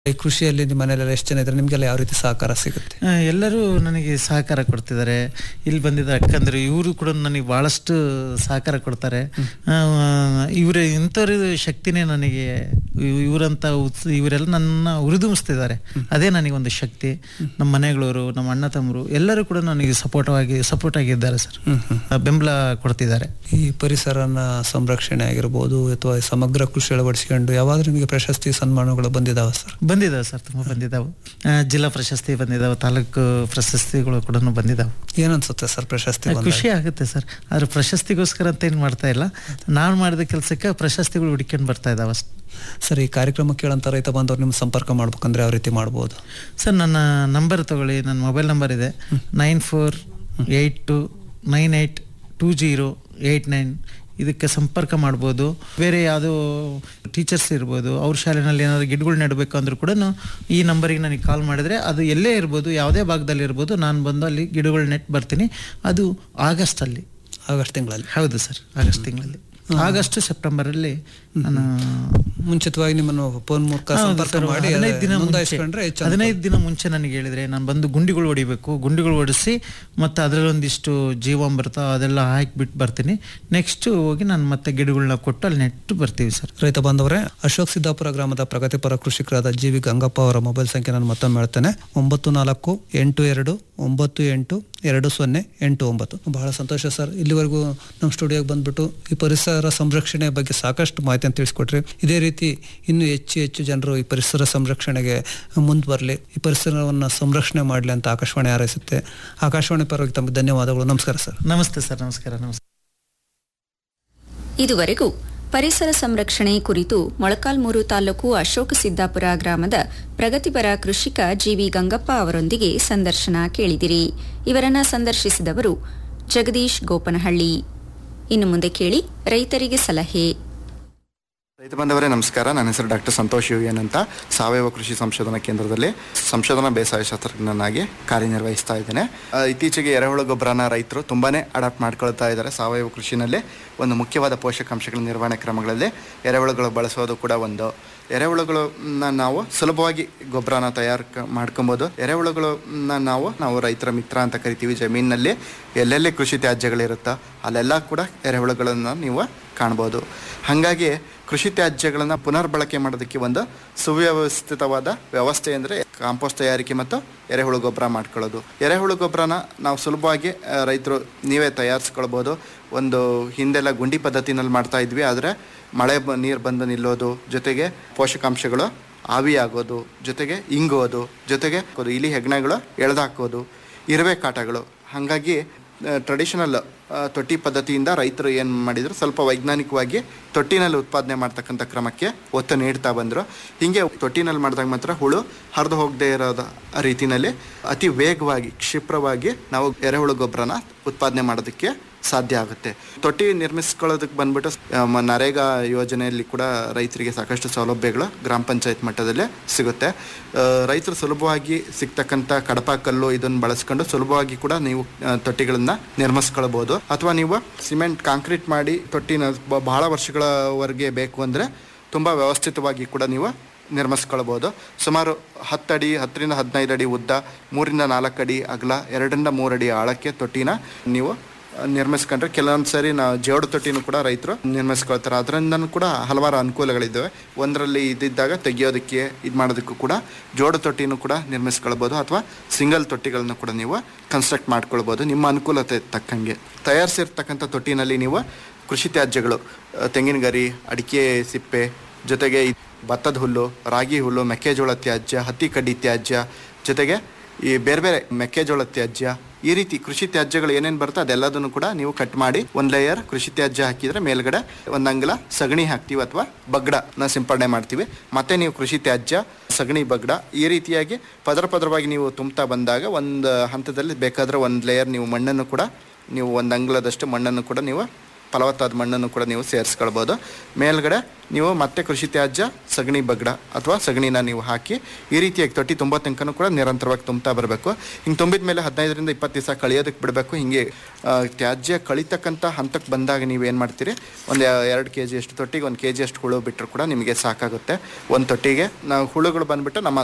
ಈ ಕೃಷಿಯಲ್ಲಿ ನಿಮ್ಮ ಮನೆಯಲ್ಲೆಲ್ಲ ಎಷ್ಟು ಜನ ಇದ್ದಾರೆ ನಿಮಗೆಲ್ಲ ಯಾವ ರೀತಿ ಸಹಕಾರ ಸಿಗುತ್ತೆ ಆ, ಎಲ್ಲರೂ ನನಗೆ ಸಹಕಾರ ಕೊಡ್ತಿದ್ದಾರೆ ಇಲ್ಲಿ ಬಂದಿದ್ದ ಅಕ್ಕಂದ್ರೆ ಇವರು ಕೂಡ ನನಗೆ ಬಹಳಷ್ಟು ಸಹಕಾರ ಕೊಡ್ತಾರೆ ಆ, ಇವ್ರ ಇಂಥವ್ರ ಶಕ್ತಿನೇ ನನಗೆ ಇವ್- ಇವರಂತ ಉತ್ಸ ಇವರೆಲ್ಲ ನನ್ನ ಹುರಿದುಂಬಿಸ್ತಿದ್ದಾರೆ ಅದೇ ನನಗೆ ಒಂದು ಶಕ್ತಿ ನಮ್ಮ ಮನೆಗಳವರು ನಮ್ಮ ಅಣ್ಣ ತಮ್ಮರು ಎಲ್ಲರೂ ಕೂಡ ನನಗೆ ಸಪೋರ್ಟ್ ಆಗಿ ಸಪೋರ್ಟ್ ಆಗಿದ್ದಾರೆ ಸರ್ ಆ, ಬೆಂಬಲ ಕೊಡ್ತಿದ್ದಾರೆ ಈ ಪರಿಸರನ ಸಂರಕ್ಷಣೆ ಆಗಿರ್ಬೋದು ಅಥವಾ ಸಮಗ್ರ ಕೃಷಿ ಅಳವಡಿಸಿಕೊಂಡು ಯಾವಾದ್ರೂ ನಿಮಗೆ ಪ್ರಶಸ್ತಿ ಸನ್ಮಾನಗಳು ಬಂದಿದಾವ ಸರ್ ಬಂದಿದ್ದಾವೆ ಸರ್ ತುಂಬ ಬಂದಿದ್ದಾವೆ ಆ, ಜಿಲ್ಲಾ ಪ್ರಶಸ್ತಿ ಬಂದಿದ್ದಾವೆ ತಾಲೂಕು ಪ್ರಶಸ್ತಿಗಳು ಕೂಡ ಬಂದಿದ್ದಾವೆ ಏನನ್ಸುತ್ತೆ ಸರ್ ಪ್ರಶಸ್ತಿ ಬಂದಾಗ? ಖುಷಿ ಆಗುತ್ತೆ ಸರ್ ಆದ್ರೆ ಪ್ರಶಸ್ತಿಗೋಸ್ಕರ ಅಂತ ಏನು ಮಾಡ್ತಾ ಇಲ್ಲ ನಾನು ಮಾಡಿದ ಕೆಲಸಕ್ಕೆ ಪ್ರಶಸ್ತಿಗಳು ಹುಡ್ಕೊಂಡು ಬರ್ತಾ ಇದ್ದಾವೆ ಅಷ್ಟೇ ಸರ್ ಈ ಕಾರ್ಯಕ್ರಮ ಕೇಳಂತ ರೈತ ಬಂದವ್ರು ನಿಮ್ಮ ಸಂಪರ್ಕ ಮಾಡ್ಬೇಕಂದ್ರೆ ಯಾವ ರೀತಿ ಮಾಡ್ಬೋದು ಸರ್ ನನ್ನ ನಂಬರ್ ತಗೊಳ್ಳಿ ನನ್ನ ಮೊಬೈಲ್ ನಂಬರ್ ಇದೆ nine four eight two nine eight two zero eight nine ಇದಕ್ಕೆ ಸಂಪರ್ಕ ಮಾಡ್ಬೋದು ಬೇರೆ ಯಾವುದೋ ಟೀಚರ್ಸ್ ಇರ್ಬೋದು ಅವ್ರ ಶಾಲೆನಲ್ಲಿ ಏನಾದ್ರು ಗಿಡಗಳು ನೆಡಬೇಕು ಅಂದ್ರೂ ಕೂಡ ಈ ನಂಬರಿಗೆ ನನಗೆ ಕಾಲ್ ಮಾಡಿದರೆ ಅದು ಎಲ್ಲೇ ಇರ್ಬೋದು ಯಾವುದೇ ಭಾಗದಲ್ಲಿ ಇರ್ಬೋದು ನಾನು ಬಂದು ಅಲ್ಲಿ ಗಿಡಗಳು ನೆಟ್ ಬರ್ತೀನಿ ಅದು ಆಗಸ್ಟಲ್ಲಿ ಆಗಸ್ಟ್ ತಿಂಗಳಲ್ಲಿ ಹೌದು ಸರ್ ಆಗಸ್ಟ್ ತಿಂಗಳಲ್ಲಿ ಆಗಸ್ಟ್ ಸೆಪ್ಟೆಂಬರಲ್ಲಿ ನಾನು ಮುಂಚಿತವಾಗಿ ನಿಮ್ಮನ್ನು ಫೋನ್ ಮೂಲಕ ಹೌದು ಸಂಪರ್ಕ ಸರ್, ಮಾಡಿ ಹದಿನೈದು ದಿನ ಮುಂಚೆ ನೋಂದಾಯಿಸ್ಕೊಂಡ್ರೆ ಹೆಚ್ಚು ಹದಿನೈದು ದಿನ ಮುಂಚೆ ನನಗೆ ಹೇಳಿದ್ರೆ ನಾನು ಬಂದು ಗುಂಡಿಗಳು ಹೊಡಿಬೇಕು ಗುಂಡಿಗಳು ಹೊಡಿಸಿ ಮತ್ತು ಅದರಲ್ಲೊಂದಿಷ್ಟು ಜೀವಾಮೃತ ಅದೆಲ್ಲ ಹಾಕಿಬಿಟ್ಟು ಬರ್ತೀನಿ ನೆಕ್ಸ್ಟ್ ಹೋಗಿ ನಾನು ಮತ್ತೆ ಗಿಡಗಳನ್ನ ಕೊಟ್ಟು ಅಲ್ಲಿ ನೆಟ್ಟು ಬರ್ತೀವಿ ಸರ್ ರೈತ ಬಾಂಧವರೇ ಅಶೋಕ್ ಸಿದ್ದಾಪುರ ಗ್ರಾಮದ ಪ್ರಗತಿಪರ ಕೃಷಿಕರಾದ ಜಿ ವಿ ಗಂಗಪ್ಪ ಅವರ ಮೊಬೈಲ್ ಸಂಖ್ಯೆ ನಾನು ಮತ್ತೊಮ್ಮೆ ಹೇಳ್ತೇನೆ ಒಂಬತ್ತು ನಾಲ್ಕು ಎಂಟು ಎರಡು ಒಂಬತ್ತು ಎಂಟು ಎರಡು ಸೊನ್ನೆ ಎಂಟು ಒಂಬತ್ತು ಬಹಳ ಸಂತೋಷ ಸರ್ ಇಲ್ಲಿವರೆಗೂ ನಮ್ಮ ಸ್ಟುಡಿಯೋಗೆ ಬಂದ್ಬಿಟ್ಟು ಈ ಪರಿಸರ ಸಂರಕ್ಷಣೆ ಬಗ್ಗೆ ಸಾಕಷ್ಟು ಮಾಹಿತಿಯನ್ನು ತಿಳಿಸ್ಕೊಟ್ರಿ ಇದೇ ರೀತಿ ಇನ್ನೂ ಹೆಚ್ಚು ಹೆಚ್ಚು ಜನರು ಈ ಪರಿಸರ ಸಂರಕ್ಷಣೆಗೆ ಮುಂದೆ ಬರಲಿ ಈ ಪರಿಸರವನ್ನು ಸಂರಕ್ಷಣೆ ಮಾಡಲಿ ಅಂತ ಆಕಾಶವಾಣಿ ಹಾರೈಸುತ್ತೆ ಆಕಾಶವಾಣಿ ಪರವಾಗಿ ತಮಗೆ ಧನ್ಯವಾದಗಳು ನಮಸ್ಕಾರ ಸರ್ ನಮಸ್ತೆ ಸರ್ ನಮಸ್ಕಾರ ನಮಸ್ತೆ ಇದುವರೆಗೂ ಪರಿಸರ ಸಂರಕ್ಷಣೆ ಕುರಿತು ಮೊಳಕಾಲ್ಮೂರು ತಾಲೂಕು ಅಶೋಕ ಸಿದ್ದಾಪುರ ಗ್ರಾಮದ ಪ್ರಗತಿಪರ ಕೃಷಿಕ ಜಿವಿ ಗಂಗಪ್ಪ ಅವರೊಂದಿಗೆ ಸಂದರ್ಶನ ಕೇಳಿದಿರಿ ಇವರನ್ನ ಸಂದರ್ಶಿಸಿದವರು ಜಗದೀಶ್ ಗೋಪನಹಳ್ಳಿ ಇನ್ನು ಮುಂದೆ ಕೇಳಿ ರೈತರಿಗೆ ಸಲಹೆ ರೈತ ಬಾಂಧವರೇ ನಮಸ್ಕಾರ ನನ್ನ ಹೆಸರು ಡಾಕ್ಟರ್ ಸಂತೋಷ್ ಯುವಿಯನ್ ಅಂತ ಸಾವಯವ ಕೃಷಿ ಸಂಶೋಧನಾ ಕೇಂದ್ರದಲ್ಲಿ ಸಂಶೋಧನಾ ಬೇಸಾಯ ಶಾಸ್ತ್ರಜ್ಞನಾಗಿ ಕಾರ್ಯನಿರ್ವಹಿಸ್ತಾ ಇದ್ದೇನೆ ಆ, ಇತ್ತೀಚೆಗೆ ಎರೆಹುಳು ಗೊಬ್ಬರನ ರೈತರು ತುಂಬಾನೇ ಅಡಾಪ್ಟ್ ಮಾಡ್ಕೊಳ್ತಾ ಇದ್ದಾರೆ ಸಾವಯವ ಕೃಷಿನಲ್ಲಿ ಒಂದು ಮುಖ್ಯವಾದ ಪೋಷಕಾಂಶಗಳ ನಿರ್ವಹಣೆ ಕ್ರಮಗಳಲ್ಲಿ ಎರೆಹುಳುಗಳು ಬಳಸೋದು ಕೂಡ ಒಂದು ಎರೆಹುಳುಗಳನ್ನ ನಾವು ಸುಲಭವಾಗಿ ಗೊಬ್ಬರನ ತಯಾರು ಮಾಡ್ಕೊಬೋದು ಎರೆಹುಳುಗಳನ್ನ ನಾವು ನಾವು ರೈತರ ಮಿತ್ರ ಅಂತ ಕರಿತೀವಿ ಜಮೀನಿನಲ್ಲಿ ಎಲ್ಲೆಲ್ಲಿ ಕೃಷಿ ತ್ಯಾಜ್ಯಗಳಿರುತ್ತೋ ಅಲ್ಲೆಲ್ಲ ಕೂಡ ಎರೆಹುಳುಗಳನ್ನು ನೀವು ಕಾಣ್ಬೋದು ಹಾಗಾಗಿ ಕೃಷಿ ತ್ಯಾಜ್ಯಗಳನ್ನು ಪುನರ್ಬಳಕೆ ಮಾಡೋದಕ್ಕೆ ಒಂದು ಸುವ್ಯವಸ್ಥಿತವಾದ ವ್ಯವಸ್ಥೆ ಅಂದರೆ ಕಾಂಪೋಸ್ಟ್ ತಯಾರಿಕೆ ಮತ್ತು ಎರೆಹುಳು ಗೊಬ್ಬರ ಮಾಡ್ಕೊಳ್ಳೋದು ಎರೆಹುಳು ಗೊಬ್ಬರನ ನಾವು ಸುಲಭವಾಗಿ ಆ, ರೈತರು ನೀವೇ ತಯಾರಿಸ್ಕೊಳ್ಬೋದು ಒಂದು ಹಿಂದೆಲ್ಲ ಗುಂಡಿ ಪದ್ಧತಿನಲ್ಲಿ ಮಾಡ್ತಾ ಇದ್ವಿ ಆದರೆ ಮಳೆ ಬ ನೀರು ಬಂದು ನಿಲ್ಲೋದು ಜೊತೆಗೆ ಪೋಷಕಾಂಶಗಳು ಆವಿಯಾಗೋದು ಜೊತೆಗೆ ಇಂಗೋದು ಜೊತೆಗೆ ಇಲಿ ಹೆಗ್ಣಗಳು ಎಳೆದಾಕೋದು ಇರುವೆ ಕಾಟಗಳು ಹಾಗಾಗಿ ಟ್ರೆಡಿಷನಲ್ ತೊಟ್ಟಿ ಪದ್ಧತಿಯಿಂದ ರೈತರು ಏನು ಮಾಡಿದ್ರು ಸ್ವಲ್ಪ ವೈಜ್ಞಾನಿಕವಾಗಿ ತೊಟ್ಟಿನಲ್ಲಿ ಉತ್ಪಾದನೆ ಮಾಡ್ತಕ್ಕಂಥ ಕ್ರಮಕ್ಕೆ ಒತ್ತು ನೀಡ್ತಾ ಬಂದರು ಹೀಗೆ ತೊಟ್ಟಿನಲ್ಲಿ ಮಾಡಿದಾಗ ಮಾತ್ರ ಹುಳು ಹರಿದು ಹೋಗದೆ ಇರೋದ ರೀತಿನಲ್ಲಿ ಅತಿ ವೇಗವಾಗಿ ಕ್ಷಿಪ್ರವಾಗಿ ನಾವು ಎರೆಹುಳು ಗೊಬ್ಬರನ ಉತ್ಪಾದನೆ ಮಾಡೋದಕ್ಕೆ ಸಾಧ್ಯ ಆಗುತ್ತೆ ತೊಟ್ಟಿ ನಿರ್ಮಿಸ್ಕೊಳ್ಳೋದಕ್ಕೆ ಬಂದ್ಬಿಟ್ಟು ಆ, ಮ- ನರೇಗಾ ಯೋಜನೆಯಲ್ಲಿ ಕೂಡ ರೈತರಿಗೆ ಸಾಕಷ್ಟು ಸೌಲಭ್ಯಗಳು ಗ್ರಾಮ ಪಂಚಾಯತ್ ಮಟ್ಟದಲ್ಲೇ ಸಿಗುತ್ತೆ ಆ, ರೈತರು ಸುಲಭವಾಗಿ ಸಿಗ್ತಕ್ಕಂಥ ಕಡಪ ಕಲ್ಲು ಇದನ್ನು ಬಳಸ್ಕೊಂಡು ಸುಲಭವಾಗಿ ಕೂಡ ನೀವು ಆ, ತೊಟ್ಟಿಗಳನ್ನ ನಿರ್ಮಿಸ್ಕೊಳ್ಬೋದು ಅಥವಾ ನೀವು ಸಿಮೆಂಟ್ ಕಾಂಕ್ರೀಟ್ ಮಾಡಿ ತೊಟ್ಟಿನ ಬ- ಬಹಳ ವರ್ಷಗಳವರೆಗೆ ಬೇಕು ಅಂದರೆ ತುಂಬ ವ್ಯವಸ್ಥಿತವಾಗಿ ಕೂಡ ನೀವು ನಿರ್ಮಿಸ್ಕೊಳ್ಬೋದು ಸುಮಾರು ಹತ್ತಡಿ ಹತ್ತರಿಂದ ಹದಿನೈದು ಅಡಿ ಉದ್ದ ಮೂರಿಂದ ನಾಲ್ಕು ಅಡಿ ಅಗಲ ಎರಡರಿಂದ ಮೂರು ಅಡಿ ಆಳಕ್ಕೆ ತೊಟ್ಟಿನ ನೀವು ಆ, ನಿರ್ಮಿಸ್ಕೊಂಡ್ರೆ ಕೆಲವೊಂದು ಸರಿ ನಾವು ಜೋಡು ತೊಟ್ಟಿನೂ ಕೂಡ ರೈತರು ನಿರ್ಮಿಸ್ಕೊಳ್ತಾರೆ ಅದರಿಂದನೂ ಕೂಡ ಹಲವಾರು ಅನುಕೂಲಗಳಿದ್ದಾವೆ ಒಂದರಲ್ಲಿ ಇದ್ದಿದ್ದಾಗ ತೆಗಿಯೋದಕ್ಕೆ ಇದು ಮಾಡೋದಕ್ಕೂ ಕೂಡ ಜೋಡು ತೊಟ್ಟಿನೂ ಕೂಡ ನಿರ್ಮಿಸ್ಕೊಳ್ಬೋದು ಅಥವಾ ಸಿಂಗಲ್ ತೊಟ್ಟಿಗಳನ್ನು ಕೂಡ ನೀವು ಕನ್ಸ್ಟ್ರಕ್ಟ್ ಮಾಡ್ಕೊಳ್ಬೋದು ನಿಮ್ಮ ಅನುಕೂಲತೆ ತಕ್ಕಂಗೆ ತಯಾರಿಸಿರ್ತಕ್ಕಂಥ ತೊಟ್ಟಿನಲ್ಲಿ ನೀವು ಕೃಷಿ ತ್ಯಾಜ್ಯಗಳು ಆ, ತೆಂಗಿನ ಗರಿ ಅಡಿಕೆ ಸಿಪ್ಪೆ ಜೊತೆಗೆ ಈ ಭತ್ತದ ಹುಲ್ಲು ರಾಗಿ ಹುಲ್ಲು ಮೆಕ್ಕೆಜೋಳ ತ್ಯಾಜ್ಯ ಹತ್ತಿ ಕಡ್ಡಿ ತ್ಯಾಜ್ಯ ಜೊತೆಗೆ ಈ ಬೇರೆ ಬೇರೆ ಮೆಕ್ಕೆಜೋಳ ತ್ಯಾಜ್ಯ ಈ ರೀತಿ ಕೃಷಿ ತ್ಯಾಜ್ಯಗಳು ಏನೇನು ಬರುತ್ತೋ ಅದೆಲ್ಲದನ್ನು ಕೂಡ ನೀವು ಕಟ್ ಮಾಡಿ ಒಂದು ಲೇಯರ್ ಕೃಷಿ ತ್ಯಾಜ್ಯ ಹಾಕಿದ್ರೆ ಮೇಲ್ಗಡೆ ಒಂದು ಅಂಗಲ ಸಗಣಿ ಹಾಕ್ತೀವಿ ಅಥವಾ ಬಗ್ಗಡನ ಸಿಂಪಡಣೆ ಮಾಡ್ತೀವಿ ಮತ್ತೆ ನೀವು ಕೃಷಿ ತ್ಯಾಜ್ಯ ಸಗಣಿ ಬಗ್ಗಡ ಈ ರೀತಿಯಾಗಿ ಪದರ ಪದರವಾಗಿ ನೀವು ತುಂಬ್ತಾ ಬಂದಾಗ ಒಂದು ಹಂತದಲ್ಲಿ ಬೇಕಾದ್ರೆ ಒಂದು ಲೇಯರ್ ನೀವು ಮಣ್ಣನ್ನು ಕೂಡ ನೀವು ಒಂದು ಅಂಗ್ಲದಷ್ಟು ಮಣ್ಣನ್ನು ಕೂಡ ನೀವು ಫಲವತ್ತಾದ ಮಣ್ಣನ್ನು ಕೂಡ ನೀವು ಸೇರಿಸ್ಕೊಳ್ಬೋದು ಮೇಲ್ಗಡೆ ನೀವು ಮತ್ತೆ ಕೃಷಿ ತ್ಯಾಜ್ಯ ಸಗಣಿ ಬಗ್ಡ ಅಥವಾ ಸಗಣಿನ ನೀವು ಹಾಕಿ ಈ ರೀತಿಯಾಗಿ ತೊಟ್ಟಿ ತುಂಬೋ ತನಕನೂ ಕೂಡ ನಿರಂತರವಾಗಿ ತುಂಬ್ತಾ ಬರಬೇಕು ಹಿಂಗೆ ತುಂಬಿದ ಮೇಲೆ ಹದಿನೈದರಿಂದ ಇಪ್ಪತ್ತು ದಿವಸ ಕಳಿಯೋದಕ್ಕೆ ಬಿಡಬೇಕು ಹಿಂಗೆ ಆ, ತ್ಯಾಜ್ಯ ಕಳಿತಕ್ಕಂಥ ಹಂತಕ್ಕೆ ಬಂದಾಗ ನೀವು ಏನು ಮಾಡ್ತೀರಿ ಒಂದು ಎರಡು ಕೆ ಜಿ ಅಷ್ಟು ತೊಟ್ಟಿಗೆ ಒಂದು ಕೆ ಜಿ ಅಷ್ಟು ಹುಳು ಬಿಟ್ಟರು ಕೂಡ ನಿಮಗೆ ಸಾಕಾಗುತ್ತೆ ಒಂದು ತೊಟ್ಟಿಗೆ ನಾವು ಹುಳುಗಳು ಬಂದ್ಬಿಟ್ಟು ನಮ್ಮ